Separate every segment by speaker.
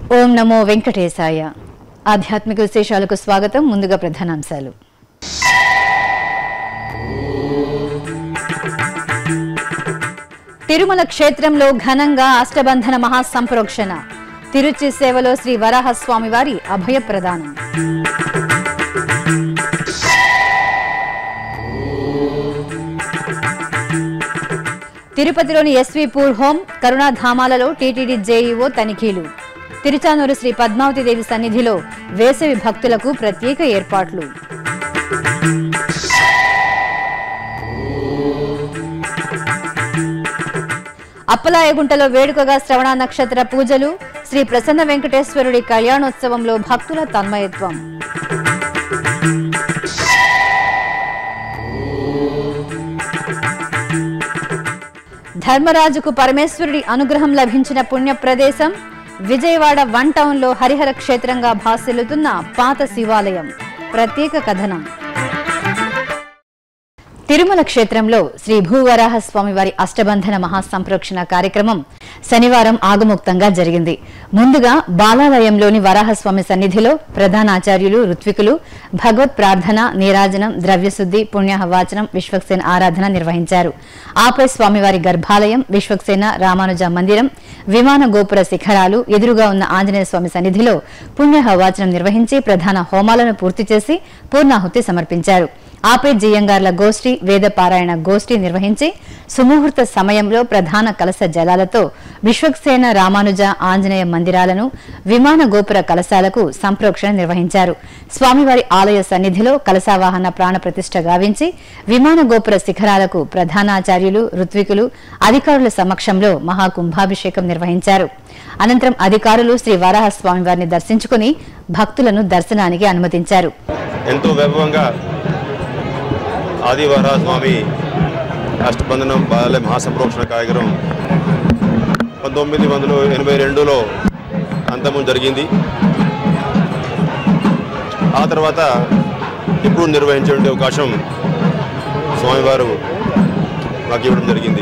Speaker 1: ఓం నమో వెంకటేశాయ ఆధ్యాత్మిక విశేషాలకు స్వాగతం ముందుగా ప్రధానాంశాలు తిరుమల క్షేత్రంలో ఘనంగా అష్టబంధన మహాసంప్రోక్షణ తిరుచి సేవలో శ్రీ వరాహస్వామి వారి అభయ ప్రదానం తిరుపతిలోని ఎస్వి పూర్ హోం కరుణాధామాలలో టీటీడీ జేఈఓ తనిఖీలు తిరుచానూరు శ్రీ పద్మావతి దేవి సన్నిధిలో వేసవి భక్తులకు ప్రత్యేక ఏర్పాట్లు అప్పలాయగుంటలో వేడుకగా శ్రవణ నక్షత్ర పూజలు శ్రీ ప్రసన్న వెంకటేశ్వరుడి కళ్యాణోత్సవంలో భక్తుల తన్మయత్వం ధర్మరాజుకు పరమేశ్వరుడి అనుగ్రహం లభించిన పుణ్య ప్రదేశం విజయవాడ వన్ టౌన్లో హరిహర క్షేత్రంగా భాసిల్లుతున్న పాత శివాలయం ప్రత్యేక కథనం తిరుమల క్షేత్రంలో శ్రీ భూవరాహ స్వామి వారి అష్టబంధన మహాసంప్రోక్షణ కార్యక్రమం శనివారం ఆగముక్తంగా జరిగింది ముందుగా బాలాలయంలోని వరాహస్వామి సన్నిధిలో ప్రధానాచార్యులు ఋత్వికులు భగవత్ ప్రార్థన నీరాజనం ద్రవ్యశుద్ధి పుణ్యహవాచనం విశ్వక్సేన ఆరాధన నిర్వహించారు ఆపై స్వామివారి గర్భాలయం విశ్వక్సేన రామానుజ మందిరం విమాన గోపుర శిఖరాలు ఎదురుగా ఉన్న ఆంజనేయ స్వామి సన్నిధిలో పుణ్యహవాచనం నిర్వహించి ప్రధాన హోమాలను పూర్తి చేసి పూర్ణాహుతి సమర్పించారు ఆపై జియంగార్ల గోష్ఠి వేద పారాయణ గోష్ఠి నిర్వహించి సుముహూర్త సమయంలో ప్రధాన కలశ జలాలతో విశ్వక్సేన రామానుజ ఆంజనేయ మందిరాలను విమాన గోపుర కలశాలకు సంప్రోక్షణ నిర్వహించారు స్వామివారి ఆలయ సన్నిధిలో కలశావాహన ప్రాణ ప్రతిష్ఠ గావించి విమాన గోపుర శిఖరాలకు ప్రధానాచార్యులు ఋత్వికులు అధికారుల సమక్షంలో మహాకుంభాభిషేకం నిర్వహించారు అనంతరం అధికారులు శ్రీ వరాహ స్వామివారిని దర్శించుకుని భక్తులను దర్శనానికి అనుమతించారు
Speaker 2: ఎంతో వైభవంగా ఆదివార స్వామి అష్టబంధనం బాలయ మహాసంప్రోక్షణ కార్యక్రమం పంతొమ్మిది వందల ఎనభై రెండులో అంతము జరిగింది ఆ తర్వాత ఇప్పుడు నిర్వహించే అవకాశం స్వామివారు మాకు ఇవ్వడం జరిగింది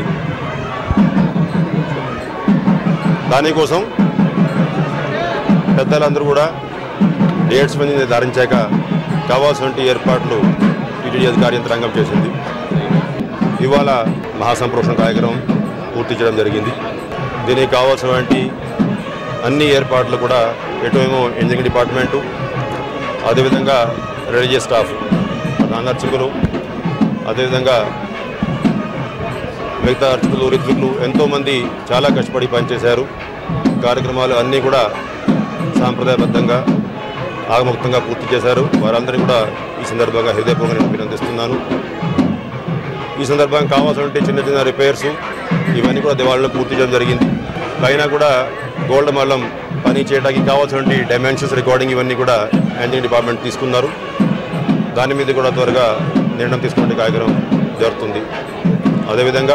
Speaker 2: దానికోసం పెద్దలందరూ కూడా డేట్స్ మంది నిర్ధారించాక కావాల్సినటువంటి ఏర్పాట్లు టీటీడీ అధికారి యంత్రాంగం చేసింది ఇవాళ మహాసంప్రోషణ కార్యక్రమం పూర్తి చేయడం జరిగింది దీనికి కావాల్సినటువంటి అన్ని ఏర్పాట్లు కూడా ఎటువేమో ఇంజనీరింగ్ డిపార్ట్మెంటు అదేవిధంగా రిలీజియస్ స్టాఫ్ ప్రధాన అర్చకులు అదేవిధంగా మిగతా అర్చకులు రిత్వికులు ఎంతోమంది చాలా కష్టపడి పనిచేశారు కార్యక్రమాలు అన్నీ కూడా సాంప్రదాయబద్ధంగా ఆగముక్తంగా పూర్తి చేశారు వారందరినీ కూడా ఈ సందర్భంగా హృదయపూర్వకంగా నేను అభినందిస్తున్నాను ఈ సందర్భంగా కావాల్సినటువంటి చిన్న చిన్న రిపేర్స్ ఇవన్నీ కూడా దివాళిలో పూర్తి చేయడం జరిగింది పైన కూడా గోల్డ్ మల్లం పని చేయడానికి కావాల్సినటువంటి డైమెన్షన్స్ రికార్డింగ్ ఇవన్నీ కూడా ఇంజనీరింగ్ డిపార్ట్మెంట్ తీసుకున్నారు దాని మీద కూడా త్వరగా నిర్ణయం తీసుకునే కార్యక్రమం జరుగుతుంది అదేవిధంగా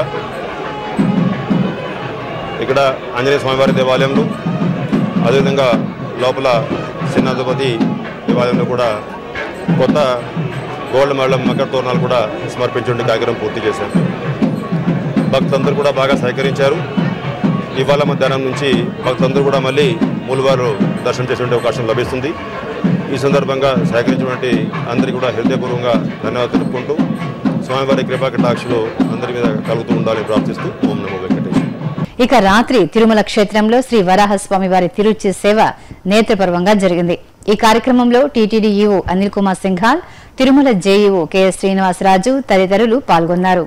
Speaker 2: ఇక్కడ ఆంజనేయ స్వామివారి దేవాలయంలో అదేవిధంగా లోపల సిన్నాధిపతి దేవాలయంలో కూడా కొత్త గోల్డ్ మెడల్ మకర తోరణాలు కూడా సమర్పించే కార్యక్రమం పూర్తి చేశారు భక్తులందరూ కూడా బాగా సహకరించారు ఇవాళ మధ్యాహ్నం నుంచి భక్తులందరూ కూడా మళ్ళీ మూలవారు దర్శనం చేసే అవకాశం లభిస్తుంది ఈ సందర్భంగా సహకరించినటువంటి అందరికీ కూడా హృదయపూర్వకంగా ధన్యవాదాలు తెలుపుకుంటూ స్వామివారి కృపా కటాక్షలు అందరి మీద కలుగుతూ ఉండాలని ప్రార్థిస్తూ ఓం నమో వెంకటేశ్వర
Speaker 1: ఇక రాత్రి తిరుమల క్షేత్రంలో శ్రీ వరాహస్వామి వారి తిరుచి సేవ నేత్రపర్వంగా జరిగింది ఈ కార్యక్రమంలో TTD EO Anil Kumar Singhal Tirumala JEO KS Srinivasaraju తదితరులు పాల్గొన్నారు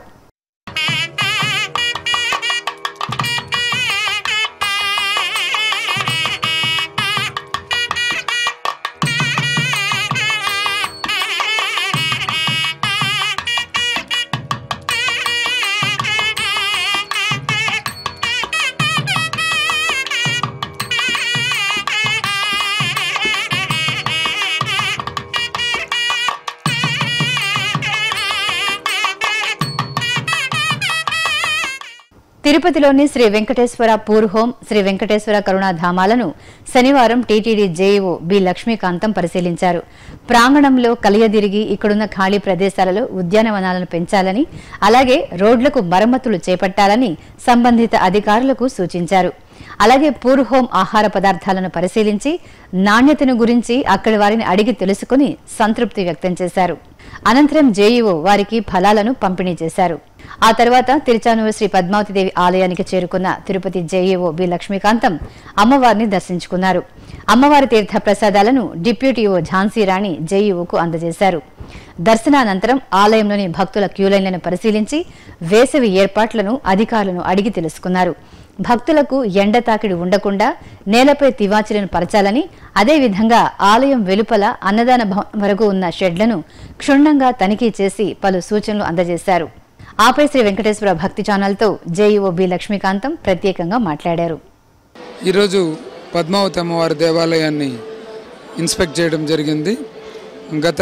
Speaker 1: తిరుపతిలోని శ్రీ వెంకటేశ్వర పూర్ హోం శ్రీ వెంకటేశ్వర కరుణాధామాలను శనివారం టీటీడీ జేఈఓ బి లక్ష్మీకాంతం పరిశీలించారు ప్రాంగణంలో కలియదిరిగి ఇక్కడున్న ఖాళీ ప్రదేశాలలో ఉద్యానవనాలను పెంచాలని అలాగే రోడ్లకు మరమ్మతులు చేపట్టాలని సంబంధిత అధికారులకు సూచించారు అలాగే పూర్హోం ఆహార పదార్థాలను పరిశీలించి నాణ్యతను గురించి అక్కడి వారిని అడిగి తెలుసుకుని సంతృప్తి వ్యక్తం చేశారు అనంతరం జేఈఓ వారికి ఫలాలను పంపిణీ చేశారు ఆ తర్వాత తిరుచానూరు శ్రీ పద్మావతిదేవి ఆలయానికి చేరుకున్న తిరుపతి జేఈఓ బి లక్ష్మీకాంతం అమ్మవారిని దర్శించుకున్నారు అమ్మవారి తీర్థ ప్రసాదాలను డిప్యూటీ ఓ ఝాన్సీ రాణి జేఈఓకు అందజేశారు దర్శనానంతరం ఆలయంలోని భక్తుల క్యూలైన్లను పరిశీలించి వేసవి ఏర్పాట్లను అధికారులను అడిగి తెలుసుకున్నారు భక్తులకు ఎండ తాకిడి ఉండకుండా నేలపై తివాచీలను పరచాలని అదేవిధంగా ఆలయం వెలుపల అన్నదాన భవనం వరకు ఉన్న షెడ్లను క్షుణ్ణంగా తనిఖీ చేసి పలు సూచనలు అందజేశారు ఆపై శ్రీ వెంకటేశ్వర భక్తి ఛానల్తో జేఈఓ బి లక్ష్మీకాంతం ప్రత్యేకంగా మాట్లాడారు
Speaker 3: ఈరోజు పద్మావతి అమ్మవారి దేవాలయాన్ని ఇన్స్పెక్ట్ చేయడం జరిగింది గత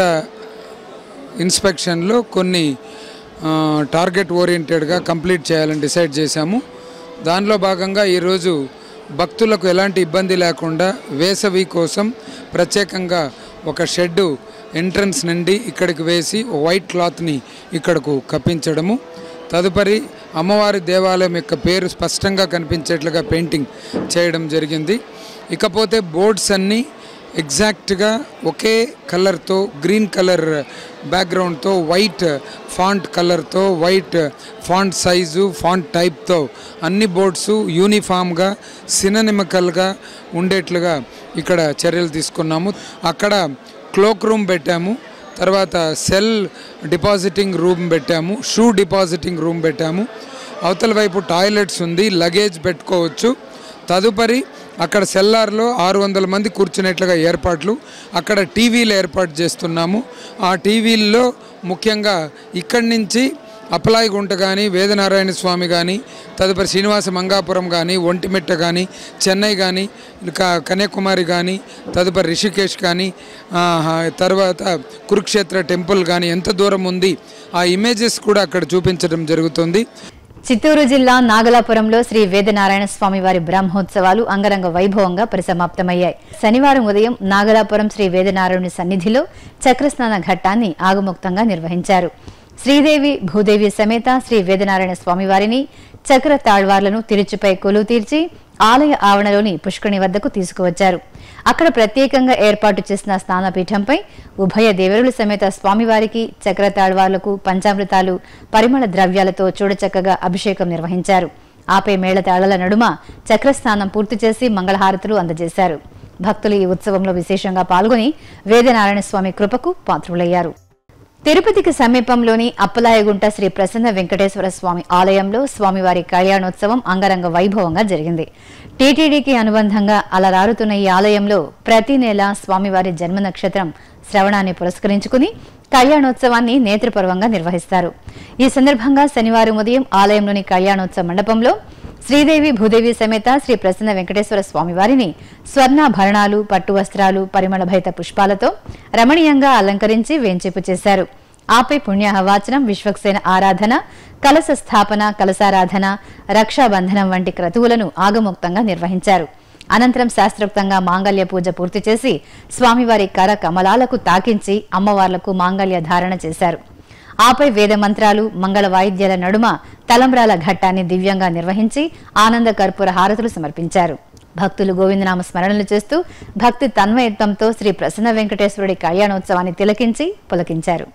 Speaker 3: ఇన్స్పెక్షన్లో కొన్ని ఆ, టార్గెట్ ఓరియంటెడ్గా కంప్లీట్ చేయాలని డిసైడ్ చేశాము దానిలో భాగంగా ఈరోజు భక్తులకు ఎలాంటి ఇబ్బంది లేకుండా వేసవి కోసం ప్రత్యేకంగా ఒక షెడ్డు ఎంట్రన్స్ నుండి ఇక్కడికి వేసి ఓ వైట్ క్లాత్ని ఇక్కడకు కప్పించడము తదుపరి అమ్మవారి దేవాలయం యొక్క పేరు స్పష్టంగా కనిపించేట్లుగా పెయింటింగ్ చేయడం జరిగింది ఇకపోతే బోర్డ్స్ అన్నీ ఎగ్జాక్ట్గా ఒకే కలర్తో గ్రీన్ కలర్ బ్యాక్గ్రౌండ్తో వైట్ ఫాంట్ కలర్తో వైట్ ఫాంట్ సైజు ఫాంట్ టైప్తో అన్ని బోర్డ్స్ యూనిఫామ్గా సిననిమికల్గా ఉండేట్లుగా ఇక్కడ చర్యలు తీసుకున్నాము అక్కడ క్లోక్ రూమ్ పెట్టాము తర్వాత సెల్ డిపాజిటింగ్ రూమ్ పెట్టాము షూ డిపాజిటింగ్ రూమ్ పెట్టాము అవతల వైపు టాయిలెట్స్ ఉంది లగేజ్ పెట్టుకోవచ్చు తదుపరి అక్కడ సెల్లార్లో ఆరు వందల మంది కూర్చునేట్లుగా ఏర్పాట్లు అక్కడ టీవీలు ఏర్పాటు చేస్తున్నాము ఆ టీవీల్లో ముఖ్యంగా ఇక్కడి నుంచి అప్పలాయిగుంట కానీ వేదనారాయణ స్వామి కానీ తదుపరి శ్రీనివాస మంగాపురం కానీ ఒంటిమిట్ట కానీ చెన్నై కానీ ఇంకా కన్యాకుమారి కానీ తదుపరి రిషికేష్ కానీ ఆ, తర్వాత కురుక్షేత్ర టెంపుల్ కానీ ఎంత దూరం ఉంది ఆ ఇమేజెస్ కూడా అక్కడ చూపించడం జరుగుతుంది
Speaker 1: చిత్తూరు జిల్లా నాగలాపురంలో శ్రీ వేదనారాయణ స్వామి వారి బ్రహ్మోత్సవాలు అంగరంగ వైభవంగా పరిసమాప్తమయ్యాయి శనివారం ఉదయం నాగలాపురం శ్రీ వేదనారాయణుని సన్నిధిలో చక్రస్నాన ఘట్టాన్ని ఆగముక్తంగా నిర్వహించారు శ్రీదేవి భూదేవి సమేత శ్రీ వేదనారాయణ స్వామివారిని చక్ర తాళ్వార్లను తిరుచుపై కొలువు తీర్చి ఆలయ ఆవరణలోని పుష్కరిణి వద్దకు తీసుకువచ్చారు అక్కడ ప్రత్యేకంగా ఏర్పాటు చేసిన స్నానపీఠంపై ఉభయ దేవరుల సమేత స్వామివారికి చక్ర తాళ్వార్లకు పంచామృతాలు పరిమళ ద్రవ్యాలతో చూడచక్కగా అభిషేకం నిర్వహించారు ఆపై మేళతాళల నడుమ చక్రస్నానం పూర్తి చేసి మంగళహారతులు అందజేశారు భక్తులు ఈ ఉత్సవంలో విశేషంగా పాల్గొని వేదనారాయణ స్వామి కృపకు పాత్రులయ్యారు తిరుపతికి సమీపంలోని అప్పలాయగుంట శ్రీ ప్రసన్న వెంకటేశ్వర స్వామి ఆలయంలో స్వామివారి కళ్యాణోత్సవం అంగరంగ వైభవంగా జరిగింది టీటీడీకి అనుబంధంగా అలరారుతున్న ఈ ఆలయంలో ప్రతి నెల స్వామివారి జన్మ నక్షత్రం శ్రవణాన్ని పురస్కరించుకుని కళ్యాణోత్సవాన్ని నేత్రపర్వంగా నిర్వహిస్తారు ఈ సందర్భంగా శనివారం ఉదయం ఆలయంలోని కళ్యాణోత్సవ మండపంలో శ్రీదేవి భూదేవి సమేత శ్రీ ప్రసన్న వెంకటేశ్వర స్వామివారిని స్వర్ణాభరణాలు పట్టు వస్త్రాలు పరిమళభరిత పుష్పాలతో రమణీయంగా అలంకరించి వేంచేపు చేశారు ఆపై పుణ్యాహవాచనం విశ్వక్సేన ఆరాధన కలశ స్థాపన కలశారాధన రక్షాబంధనం వంటి క్రతువులను ఆగముక్తంగా నిర్వహించారు అనంతరం శాస్త్రోక్తంగా మాంగళ్య పూజ పూర్తి చేసి స్వామివారి కర కమలాలకు తాకించి అమ్మవార్లకు మాంగళ్య ధారణ చేశారు ఆపై వేద మంత్రాలు మంగళ వాయిద్యాల నడుమ తలంబ్రాల ఘట్టాన్ని దివ్యంగా నిర్వహించి ఆనంద కర్పూర హారతులు సమర్పించారు భక్తులు గోవిందనామ స్మరణలు చేస్తూ భక్తి తన్మయత్వంతో శ్రీ ప్రసన్న వెంకటేశ్వరుడి కళ్యాణోత్సవాన్ని తిలకించి పులకించారు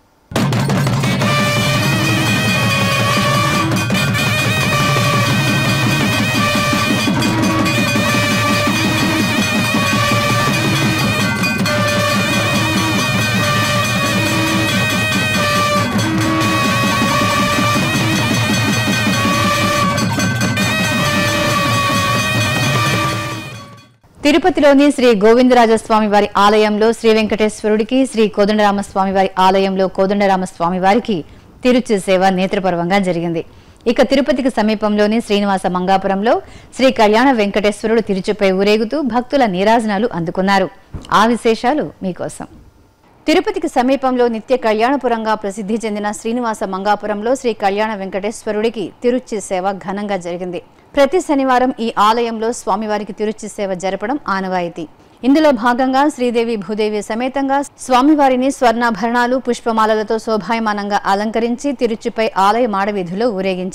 Speaker 1: తిరుపతిలోని శ్రీ గోవిందరాజస్వామి వారి ఆలయంలో శ్రీ వెంకటేశ్వరుడికి శ్రీ కోదండరామస్వామి వారి ఆలయంలో కోదండరామస్వామి వారికి తిరుచి సేవ నేత్రపర్వంగా జరిగింది ఇక తిరుపతికి సమీపంలోని శ్రీనివాస మంగాపురంలో శ్రీ కళ్యాణ వెంకటేశ్వరుడు తిరుచుపై ఊరేగుతూ భక్తుల నీరాజనాలు అందుకున్నారు ఆ విశేషాలు మీకోసం తిరుపతికి సమీపంలో నిత్య కళ్యాణపురంగా ప్రసిద్ధి చెందిన శ్రీనివాస మంగాపురంలో శ్రీ కళ్యాణ వెంకటేశ్వరుడికి తిరుచి సేవ ఘనంగా జరిగింది ప్రతి శనివారం ఈ ఆలయంలో స్వామివారికి తిరుచి సేవ జరపడం ఆనవాయితీ ఇందులో భాగంగా శ్రీదేవి భూదేవి సమేతంగా స్వామివారిని స్వర్ణాభరణాలు పుష్పమాలలతో శోభాయమానంగా అలంకరించి తిరుచిపై ఆలయ మాడవీధిలో ఊరేగించారు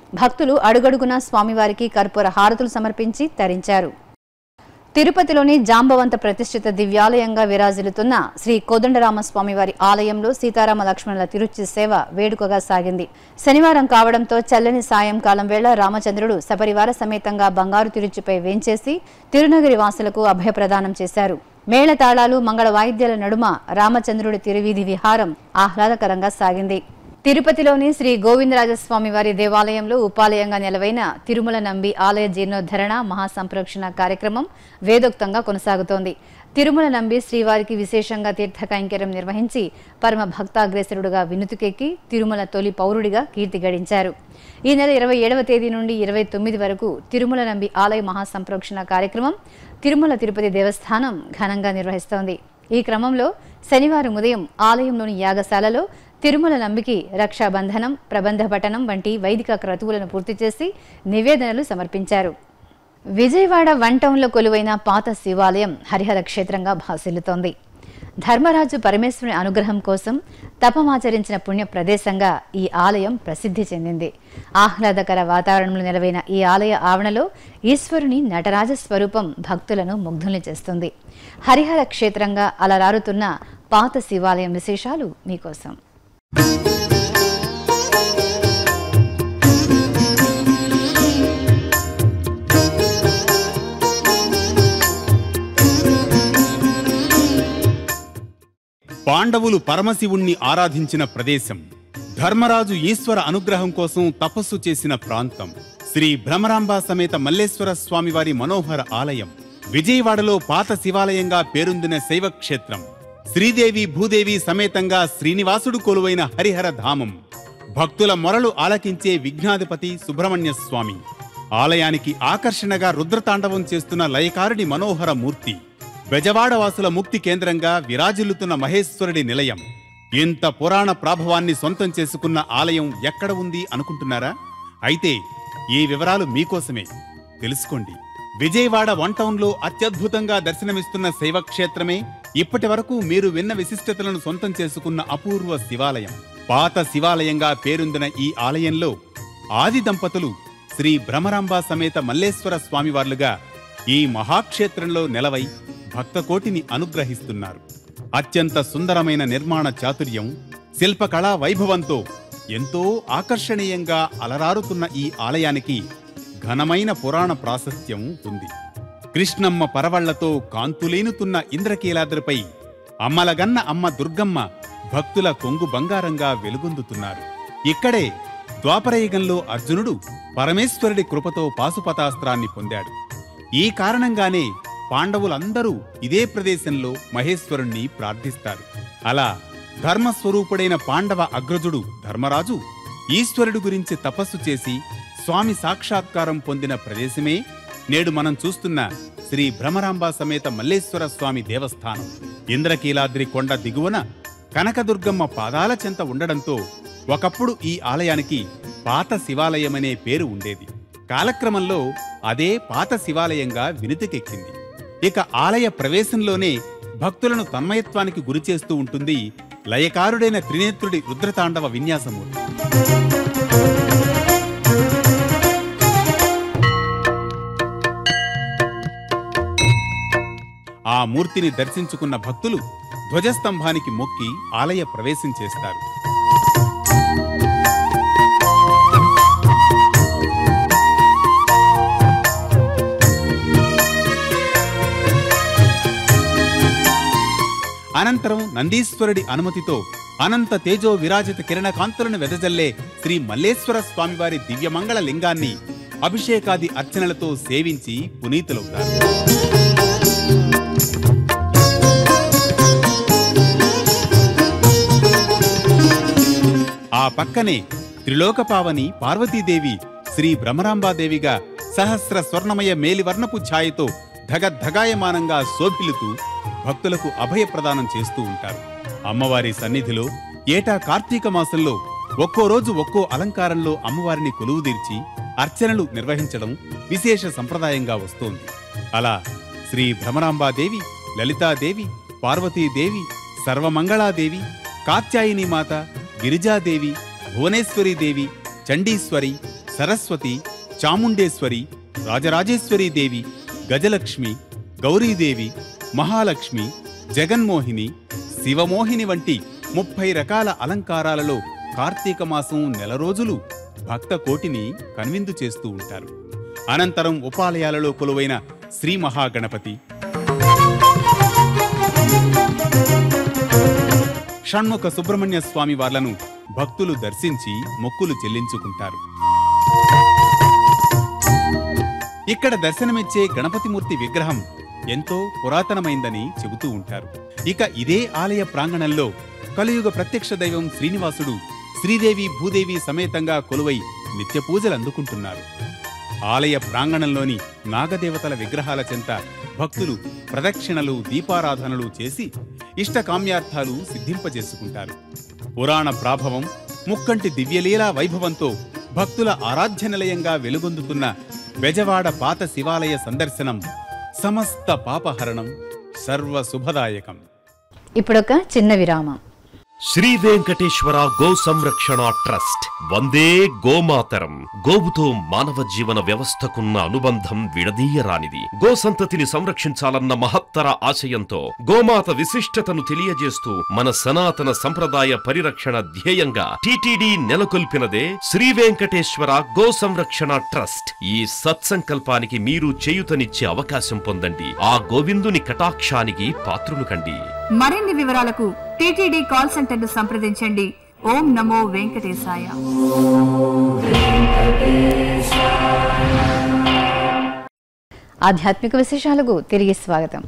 Speaker 1: భక్తులు అడుగడుగునా స్వామివారికి కర్పూర హారతులు సమర్పించి తరించారు తిరుపతిలోని జాంబవంత ప్రతిష్ఠిత దివ్యాలయంగా విరాజిల్లుతున్న శ్రీ కోదండరామస్వామి వారి ఆలయంలో సీతారామ లక్ష్మణుల తిరుచి సేవ వేడుకగా సాగింది శనివారం కావడంతో చల్లని సాయంకాలం వేళ రామచంద్రుడు సపరివార సమేతంగా బంగారు తిరుచిపై వేంచేసి తిరునగిరి వాసులకు అభయప్రదానం చేశారు మేళతాళాలు మంగళ వాయిద్యాల నడుమ రామచంద్రుడి తిరువీధి విహారం ఆహ్లాదకరంగా సాగింది తిరుపతిలోని శ్రీ గోవిందరాజస్వామి వారి దేవాలయంలో ఉపాలయంగా నెలవైన తిరుమల నంబి ఆలయ జీర్ణోద్ధరణ మహాసంప్రోక్షణ కార్యక్రమం వేదోక్తంగా కొనసాగుతోంది తిరుమల నంబి శ్రీవారికి విశేషంగా తీర్థ కైంకర్యం నిర్వహించి పరమ భక్తాగ్రేసరుడుగా వినుతుకెక్కి తిరుమల తొలి పౌరుడిగా కీర్తి గడించారు ఈ నెల ఇరవై ఏడవ తేదీ నుండి ఇరవై తొమ్మిది వరకు తిరుమల నంబి ఆలయ మహాసంప్రోక్షణ కార్యక్రమం తిరుమల తిరుపతి దేవస్థానం ఘనంగా నిర్వహిస్తోంది ఈ క్రమంలో శనివారం ఉదయం ఆలయంలోని యాగశాలలో తిరుమల నంబికి రక్షాబంధనం ప్రబంధ పఠనం వంటి వైదిక క్రతువులను పూర్తి చేసి నివేదనలు సమర్పించారు విజయవాడ వన్ టౌన్లో కొలువైన పాత శివాలయం హరిహర క్షేత్రంగా భాసిల్లుతోంది ధర్మరాజు పరమేశ్వరుని అనుగ్రహం కోసం తపమాచరించిన పుణ్య ప్రదేశంగా ఈ ఆలయం ప్రసిద్ధి చెందింది ఆహ్లాదకర వాతావరణంలో నెలవైన ఈ ఆలయ ఆవరణలో ఈశ్వరుని నటరాజ స్వరూపం భక్తులను ముగ్ధుల్ని చేస్తుంది హరిహర క్షేత్రంగా అలరారుతున్న పాత శివాలయం విశేషాలు మీకోసం
Speaker 4: పాండవులు పరమశివుణ్ణి ఆరాధించిన ప్రదేశం ధర్మరాజు ఈశ్వర అనుగ్రహం కోసం తపస్సు చేసిన ప్రాంతం శ్రీ భ్రమరాంబ సమేత మల్లేశ్వర స్వామివారి మనోహర ఆలయం విజయవాడలో పాత శివాలయంగా పేరొందిన శైవక్షేత్రం శ్రీదేవి భూదేవి సమేతంగా శ్రీనివాసుడు కొలువైన హరిహర ధామం భక్తుల మొరలు ఆలకించే విఘ్నాధిపతి సుబ్రహ్మణ్య స్వామి ఆలయానికి ఆకర్షణగా రుద్రతాండవం చేస్తున్న లయకారుడి మనోహర మూర్తి బెజవాడవాసుల ముక్తి కేంద్రంగా విరాజిల్లుతున్న మహేశ్వరుడి నిలయం ఇంత పురాణ ప్రాభవాన్ని సొంతం చేసుకున్న ఆలయం ఎక్కడ ఉంది అనుకుంటున్నారా అయితే ఈ వివరాలు మీకోసమే తెలుసుకోండి విజయవాడ వన్ టౌన్లో అత్యద్భుతంగా దర్శనమిస్తున్న శైవక్షేత్రమే ఇప్పటి వరకు మీరు విన్న విశిష్టతలను సొంతం చేసుకున్న అపూర్వ శివాలయం పాత శివాలయంగా పేరొందిన ఈ ఆలయంలో ఆది దంపతులు శ్రీ భ్రమరాంబ సమేత మల్లేశ్వర స్వామివార్లుగా ఈ మహాక్షేత్రంలో నెలవై భక్తకోటిని అనుగ్రహిస్తున్నారు అత్యంత సుందరమైన నిర్మాణ చాతుర్యం శిల్పకళా వైభవంతో ఎంతో ఆకర్షణీయంగా అలరారుతున్న ఈ ఆలయానికి ఘనమైన పురాణ ప్రాశస్త్యం ఉంది కృష్ణమ్మ పరవళ్లతో కాంతులేనుతున్న ఇంద్రకీలాద్రిపై అమ్మలగన్న అమ్మ దుర్గమ్మ భక్తుల కొంగు బంగారంగా వెలుగొందుతున్నారు ఇక్కడే ద్వాపరయుగంలో అర్జునుడు పరమేశ్వరుడి కృపతో పాశుపతాస్త్రాన్ని పొందాడు ఈ కారణంగానే పాండవులందరూ ఇదే ప్రదేశంలో మహేశ్వరుణ్ణి ప్రార్థిస్తారు అలా ధర్మస్వరూపుడైన పాండవ అగ్రజుడు ధర్మరాజు ఈశ్వరుడు గురించి తపస్సు చేసి స్వామి సాక్షాత్కారం పొందిన ప్రదేశమే నేడు మనం చూస్తున్న శ్రీ భ్రమరాంబ సమేత మల్లేశ్వర స్వామి దేవస్థానం ఇంద్రకీలాద్రి కొండ దిగువన కనకదుర్గమ్మ పాదాల చెంత ఉండడంతో ఒకప్పుడు ఈ ఆలయానికి పాత శివాలయమనే పేరు ఉండేది కాలక్రమంలో అదే పాత శివాలయంగా వినుతికెక్కింది ఇక ఆలయ ప్రవేశంలోనే భక్తులను తన్మయత్వానికి గురిచేస్తూ ఉంటుంది లయకారుడైన త్రినేత్రుడి రుద్రతాండవ విన్యాసమూర్తి ఆ మూర్తిని దర్శించుకున్న భక్తులు ధ్వజస్తంభానికి మొక్కి ఆలయ ప్రవేశం చేస్తారు అనంతరం నందీశ్వరుడి అనుమతితో అనంత తేజో విరాజిత కిరణ కాంతులను వెదజల్లే శ్రీ మల్లేశ్వర స్వామివారి దివ్యమంగళ లింగాన్ని అభిషేకాది అర్చనలతో సేవించి పునీతులవుతారు ఆ పక్కనే త్రిలోకపావని పార్వతీదేవి శ్రీ భ్రమరాంబాదేవిగా సహస్ర స్వర్ణమయ మేలివర్ణపు ఛాయతో ధగద్ధగాయమానంగా శోభిల్లుతూ భక్తులకు అభయ ప్రదానం చేస్తూ ఉంటారు అమ్మవారి సన్నిధిలో ఏటా కార్తీక మాసంలో ఒక్కో రోజు ఒక్కో అలంకారంలో అమ్మవారిని కొలువుదీర్చి అర్చనలు నిర్వహించడం విశేష సంప్రదాయంగా వస్తోంది అలా శ్రీ భ్రమరాంబాదేవి లలితాదేవి పార్వతీదేవి సర్వమంగళాదేవి కాత్యాయిని మాత గిరిజాదేవి భువనేశ్వరీదేవి చండీశ్వరి సరస్వతి చాముండేశ్వరి రాజరాజేశ్వరీ దేవి గజలక్ష్మి గౌరీదేవి మహాలక్ష్మి జగన్మోహిని శివమోహిని వంటి ముప్పై రకాల అలంకారాలలో కార్తీక మాసం నెల రోజులు భక్త కోటిని కనువిందు చేస్తూ ఉంటారు అనంతరం ఉపాలయాలలో కొలువైన శ్రీ మహాగణపతి షణ్ముఖ సుబ్రహ్మణ్య స్వామి వార్లను భక్తులు దర్శించి మొక్కులు చెల్లించుకుంటారు ఇక్కడ దర్శనమిచ్చే గణపతిమూర్తి విగ్రహం ఎంతో పురాతనమైందని చెబుతూ ఉంటారు ఇక ఇదే ఆలయ ప్రాంగణంలో కలియుగ ప్రత్యక్ష దైవం శ్రీనివాసుడు శ్రీదేవి భూదేవి సమేతంగా కొలువై నిత్య పూజలు అందుకుంటున్నారు ఆలయ ప్రాంగణంలోని నాగదేవతల విగ్రహాల చెంత భక్తులు ప్రదక్షిణలు దీపారాధనలు చేసి ఇష్టకామ్యార్థాలు సిద్ధింపజేసుకుంటారు పురాణ ప్రాభవం ముక్కంటి దివ్యలీలా వైభవంతో భక్తుల ఆరాధ్య నిలయంగా వెలుగొందుతున్న బెజవాడ పాత శివాలయ సందర్శనం సమస్త పాపహరణం సర్వ శుభదాయకం
Speaker 1: ఇప్పుడొక చిన్న విరామం
Speaker 5: శ్రీ వెంకటేశ్వర గో సంరక్షణ ట్రస్ట్ వందే గోమాతరం గోవుతో మానవ జీవన వ్యవస్థకున్న అనుబంధం విడదీయరానిది గో సంతతిని సంరక్షించాలన్న మహత్తర ఆశయంతో గోమాత విశిష్టతను తెలియజేస్తూ మన సనాతన సంప్రదాయ పరిరక్షణ ధ్యేయంగా టిటిడి నెలకొల్పినదే శ్రీ వెంకటేశ్వర గో సంరక్షణ ట్రస్ట్ ఈ సత్సంకల్పానికి మీరు చేయుతనిచ్చే అవకాశం పొందండి ఆ గోవిందుని కటాక్షానికి పాత్రులు కండి
Speaker 6: మరిన్ని వివరాలకు టీటీడీ కాల్ సెంటర్ను సంప్రదించండి ఓం నమో వెంకటేశాయ
Speaker 1: ఆధ్యాత్మిక విశేషాలకు తిరిగి స్వాగతం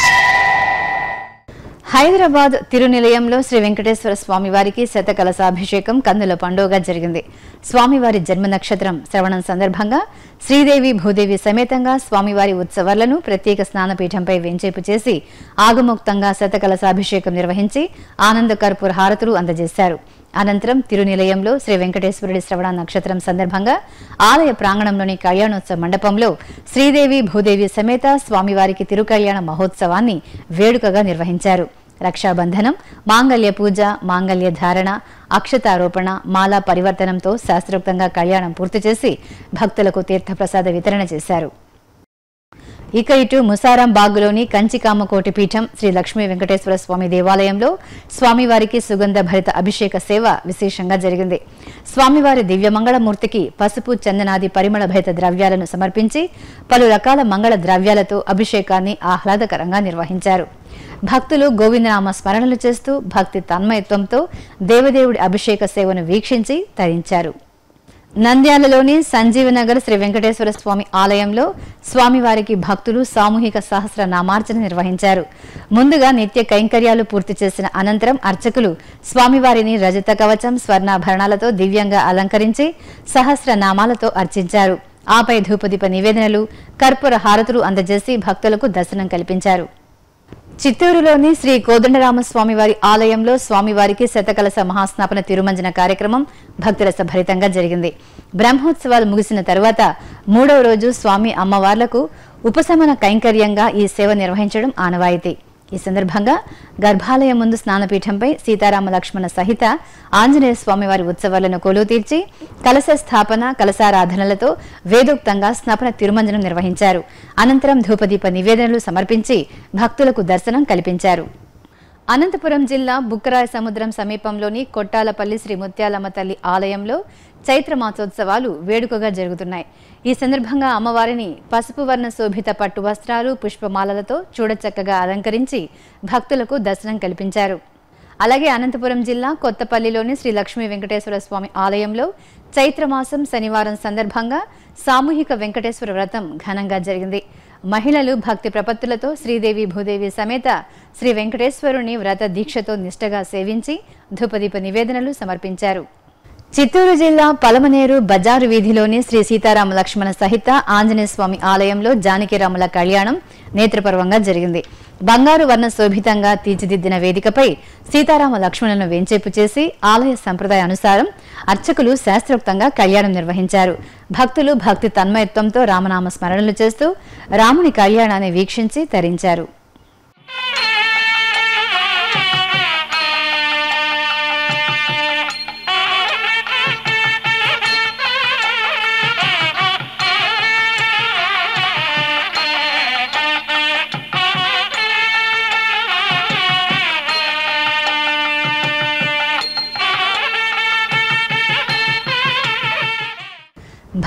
Speaker 1: హైదరాబాద్ తిరునిలయంలో శ్రీ వెంకటేశ్వర స్వామివారికి శతకలశాభిషేకం కన్నుల పండుగగా జరిగింది స్వామివారి జన్మ నక్షత్రం శ్రవణం సందర్భంగా శ్రీదేవి భూదేవి సమేతంగా స్వామివారి ఉత్సవాలను ప్రత్యేక స్నానపీఠంపై వెంచేపు చేసి ఆగమోక్తంగా శతకలశాభిషేకం నిర్వహించి ఆనంద కర్పూర హారతులు అందజేశారు అనంతరం తిరునిలయంలో శ్రీ వెంకటేశ్వరుడి శ్రవణ నక్షత్రం సందర్భంగా ఆలయ ప్రాంగణంలోని కళ్యాణోత్సవ మండపంలో శ్రీదేవి భూదేవి సమేత స్వామివారికి తిరుకళ్యాణ మహోత్సవాన్ని వేడుకగా నిర్వహించారు రక్షాబంధనం మాంగళ్య పూజ మాంగళ్య ధారణ అక్షతారోపణ మాలా పరివర్తనంతో శాస్త్రోక్తంగా కళ్యాణం పూర్తి చేసి భక్తులకు తీర్థప్రసాద వితరణ చేశారు ఇక ఇటు ముసారాం బాగులోని కంచికామకోటి పీఠం శ్రీ లక్ష్మీ వెంకటేశ్వర స్వామి దేవాలయంలో స్వామివారికి సుగంధ భరిత అభిషేక సేవ విశేషంగా జరిగింది స్వామివారి దివ్యమంగళమూర్తికి పసుపు చందనాది పరిమళ భరిత ద్రవ్యాలను సమర్పించి పలు రకాల మంగళ ద్రవ్యాలతో అభిషేకాన్ని ఆహ్లాదకరంగా నిర్వహించారు భక్తులు గోవిందనామ స్మరణలు చేస్తూ భక్తి తన్మయత్వంతో దేవదేవుడి అభిషేక సేవను వీక్షించి తరించారు నంద్యాలలోని సంజీవనగర్ శ్రీ వెంకటేశ్వర స్వామి ఆలయంలో స్వామివారికి భక్తులు సామూహిక సహస్ర నామార్చన నిర్వహించారు ముందుగా నిత్య కైంకర్యాలు పూర్తి చేసిన అనంతరం అర్చకులు స్వామివారిని రజత కవచం స్వర్ణాభరణాలతో దివ్యంగా అలంకరించి సహస్ర నామాలతో అర్చించారు ఆపై ధూపదీప నివేదనలు కర్పూర హారతులు అందజేసి భక్తులకు దర్శనం కల్పించారు చిత్తూరులోని శ్రీ కోదండరామస్వామి వారి ఆలయంలో స్వామివారికి శతకలశ మహాస్నాపన తిరుమంజన కార్యక్రమం భక్తురస భరితంగా జరిగింది బ్రహ్మోత్సవాలు ముగిసిన తరువాత మూడవ రోజు స్వామి అమ్మవార్లకు ఉపశమన కైంకర్యంగా ఈ సేవ నిర్వహించడం ఆనవాయితీ ఈ సందర్భంగా గర్భాలయం ముందు స్నానపీఠంపై సీతారామ లక్ష్మణ సహిత ఆంజనేయ స్వామివారి ఉత్సవాలను కొలువు తీర్చి కలశ స్థాపన కలశారాధనలతో వేదోక్తంగా స్నపన తిరుమంజనం నిర్వహించారు అనంతరం ధూపదీప నివేదనలు సమర్పించి భక్తులకు దర్శనం కల్పించారు అనంతపురం జిల్లా బుక్కరాయ సముద్రం సమీపంలోని కొట్టాలపల్లి శ్రీ ముత్యాలమ్మ తల్లి ఆలయంలో చైత్ర మాసోత్సవాలు వేడుకగా జరుగుతున్నాయి ఈ సందర్భంగా అమ్మవారిని పసుపు వర్ణ శోభిత పట్టు వస్త్రాలు పుష్పమాలలతో చూడచక్కగా అలంకరించి భక్తులకు దర్శనం కల్పించారు అలాగే అనంతపురం జిల్లా కొత్తపల్లిలోని శ్రీ లక్ష్మీ వెంకటేశ్వర స్వామి ఆలయంలో చైత్రమాసం శనివారం సందర్భంగా సామూహిక వెంకటేశ్వర వ్రతం ఘనంగా జరిగింది మహిళలు భక్తి ప్రపత్తులతో శ్రీదేవి భూదేవి సమేత శ్రీ వెంకటేశ్వరుని వ్రత దీక్షతో నిష్టగా సేవించి ధూపదీప నివేదనలు సమర్పించారు చిత్తూరు జిల్లా పలమనేరు బజారు వీధిలోని శ్రీ సీతారామ లక్ష్మణ సహిత ఆంజనేయ స్వామి ఆలయంలో జానకిరాముల కళ్యాణం నేత్రపర్వంగా జరిగింది బంగారు వర్ణ శోభితంగా తీర్చిదిద్దిన వేదికపై సీతారామ లక్ష్మణులను వెంచేపు చేసి ఆలయ సంప్రదాయ అనుసారం అర్చకులు శాస్త్రోక్తంగా కళ్యాణం నిర్వహించారు భక్తులు భక్తి తన్మయత్వంతో రామనామ స్మరణలు చేస్తూ రాముని కళ్యాణాన్ని వీక్షించి తరించారు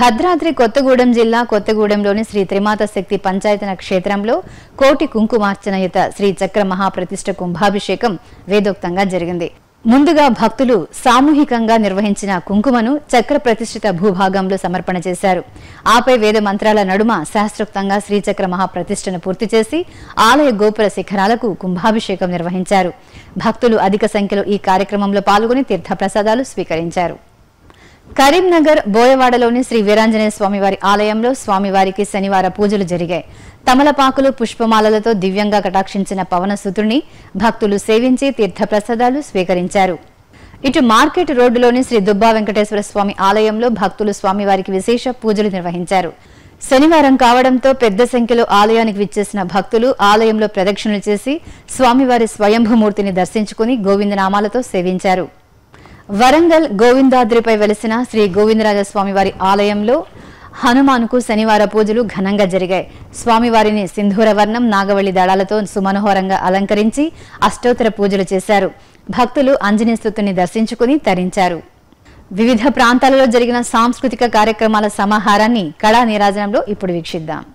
Speaker 1: భద్రాద్రి కొత్తగూడెం జిల్లా కొత్తగూడెంలోని శ్రీ త్రిమాత శక్తి పంచాయతన క్షేత్రంలో కోటి కుంకుమార్చనయుత శ్రీ చక్ర మహాప్రతిష్ఠ కుంభాభిషేకం వేదోక్తంగా జరిగింది ముందుగా భక్తులు సామూహికంగా నిర్వహించిన కుంకుమను చక్ర ప్రతిష్ఠిత భూభాగంలో సమర్పణ చేశారు ఆపై వేద మంత్రాల నడుమ శాస్త్రోక్తంగా శ్రీచక్ర మహాప్రతిష్ఠను పూర్తి చేసి ఆలయ గోపుర శిఖరాలకు కుంభాభిషేకం నిర్వహించారు భక్తులు అధిక సంఖ్యలో ఈ కార్యక్రమంలో పాల్గొని తీర్థప్రసాదాలు స్వీకరించారు కరీంనగర్ బోయవాడలోని శ్రీ వీరాంజనేయ స్వామివారి ఆలయంలో స్వామివారికి శనివార పూజలు జరిగాయి తమలపాకులు పుష్పమాలలతో దివ్యంగా కటాక్షించిన పవనసుతుడిని భక్తులు సేవించి తీర్థప్రసాదాలు స్వీకరించారు ఇటు మార్కెట్ రోడ్డులోని శ్రీ దుబ్బా వెంకటేశ్వర స్వామి ఆలయంలో భక్తులు స్వామివారికి విశేష పూజలు నిర్వహించారు శనివారం కావడంతో పెద్ద సంఖ్యలో ఆలయానికి విచ్చేసిన భక్తులు ఆలయంలో ప్రదక్షిణలు చేసి స్వామివారి స్వయంభూమూర్తిని దర్శించుకుని గోవిందనామాలతో సేవించారు వరంగల్ గోవిందాద్రిపై వెలిసిన శ్రీ గోవిందరాజస్వామి వారి ఆలయంలో హనుమాన్కు శనివార పూజలు ఘనంగా జరిగాయి స్వామివారిని సింధూర వర్ణం నాగవల్లి దళాలతో సుమనోహరంగా అలంకరించి అష్టోత్తర పూజలు చేశారు భక్తులు ఆంజనేయ స్తుతిని దర్శించుకుని తరించారు వివిధ ప్రాంతాలలో జరిగిన సాంస్కృతిక కార్యక్రమాల సమాహారాన్ని కళా నీరాజనంలో ఇప్పుడు వీక్షిద్దాం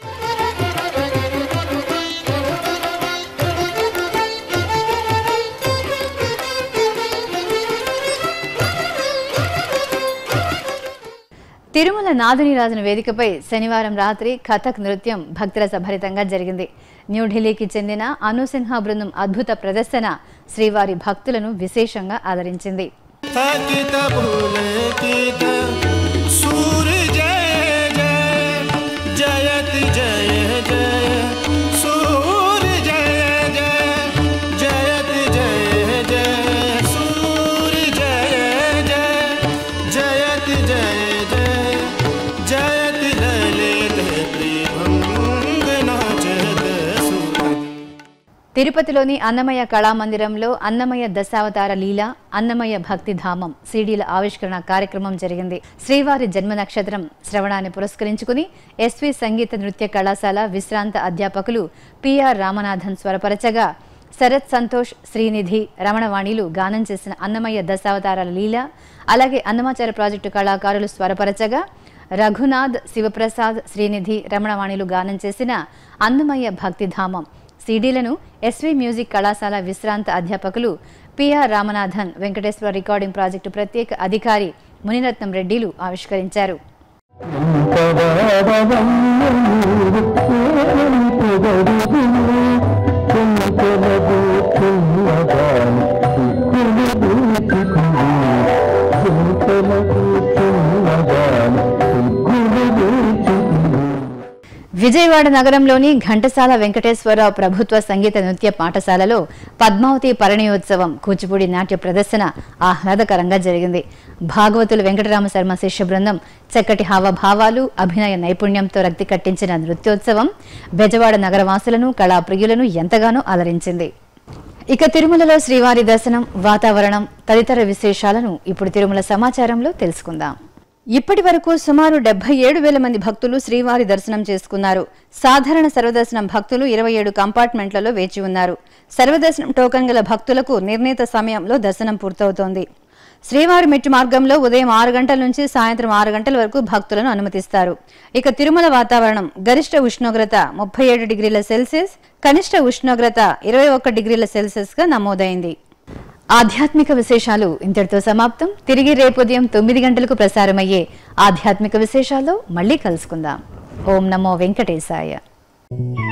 Speaker 1: తిరుమల నాదునిరాజన వేదికపై శనివారం రాత్రి కథక్ నృత్యం భక్తుల సభరితంగా జరిగింది న్యూఢిల్లీకి చెందిన అనుసిన్హా బృందం అద్భుత ప్రదర్శన శ్రీవారి భక్తులను విశేషంగా ఆదరించింది
Speaker 7: थकित पुलकित सूर्य जय जय जयति जय जय सूर्य जय जय जयति जय जय सूर्य जय जय जयति जय जय जयति ललित त्रिभंग नाचत सुर
Speaker 1: తిరుపతిలోని అన్నమయ్య కళామందిరంలో అన్నమయ్య దశావతార లీల అన్నమయ్య భక్తి ధామం సీడీల ఆవిష్కరణ కార్యక్రమం జరిగింది శ్రీవారి జన్మ నక్షత్రం శ్రవణాన్ని పురస్కరించుకుని ఎస్వి సంగీత నృత్య కళాశాల విశ్రాంత అధ్యాపకులు పిఆర్ రామనాథన్ స్వరపరచగా శరత్ సంతోష్ శ్రీనిధి రమణవాణిలు గానం చేసిన అన్నమయ్య దశావతారాల లీల అలాగే అన్నమాచార ప్రాజెక్టు కళాకారులు స్వరపరచగా రఘునాథ్ శివప్రసాద్ శ్రీనిధి రమణవాణిలు గానం చేసిన అన్నమయ్య భక్తిధామం సీడీలను ఎస్వి మ్యూజిక్ కళాశాల విశ్రాంత అధ్యాపకులు PR Ramanathan Venkateswara recording project ప్రత్యేక అధికారి మునిరత్నం రెడ్డిలు ఆవిష్కరించారు విజయవాడ నగరంలోని ఘంటసాల వెంకటేశ్వరరావు ప్రభుత్వ సంగీత నృత్య పాఠశాలలో పద్మావతి పరిణయోత్సవం కూచిపూడి నాట్య ప్రదర్శన ఆహ్లాదకరంగా జరిగింది భాగవతులు వెంకటరామ శర్మ శిష్య బృందం చక్కటి హావభావాలు అభినయ నైపుణ్యంతో రక్తి కట్టించిన నృత్యోత్సవం బెజవాడ నగరవాసులను కళాప్రియులను ఎంతగానో అలరించింది ఇక తిరుమలలో శ్రీవారి దర్శనం వాతావరణం తదితర విశేషాలను ఇప్పుడు తిరుమల సమాచారంలో తెలుసుకుందాం ఇప్పటి వరకు సుమారు డెబ్బై ఏడు వేల మంది భక్తులు శ్రీవారి దర్శనం చేసుకున్నారు సాధారణ సర్వదర్శనం భక్తులు ఇరవై ఏడు కంపార్ట్మెంట్లలో వేచి ఉన్నారు సర్వదర్శనం టోకన్ గల భక్తులకు నిర్ణీత సమయంలో దర్శనం పూర్తవుతోంది శ్రీవారి మెట్టు మార్గంలో ఉదయం ఆరు గంటల నుంచి సాయంత్రం ఆరు గంటల వరకు భక్తులను అనుమతిస్తారు ఇక తిరుమల వాతావరణం గరిష్ట ఉష్ణోగ్రత ముప్పై ఏడు డిగ్రీల సెల్సియస్ కనిష్ట ఉష్ణోగ్రత ఇరవై ఒక్క డిగ్రీల సెల్సియస్ గా నమోదైంది ఆధ్యాత్మిక విశేషాలు ఇంతటితో సమాప్తం తిరిగి రేపు ఉదయం తొమ్మిది గంటలకు ప్రసారమయ్యే ఆధ్యాత్మిక విశేషాల్లో మళ్ళీ కలుసుకుందాం ఓం నమో వెంకటేశాయ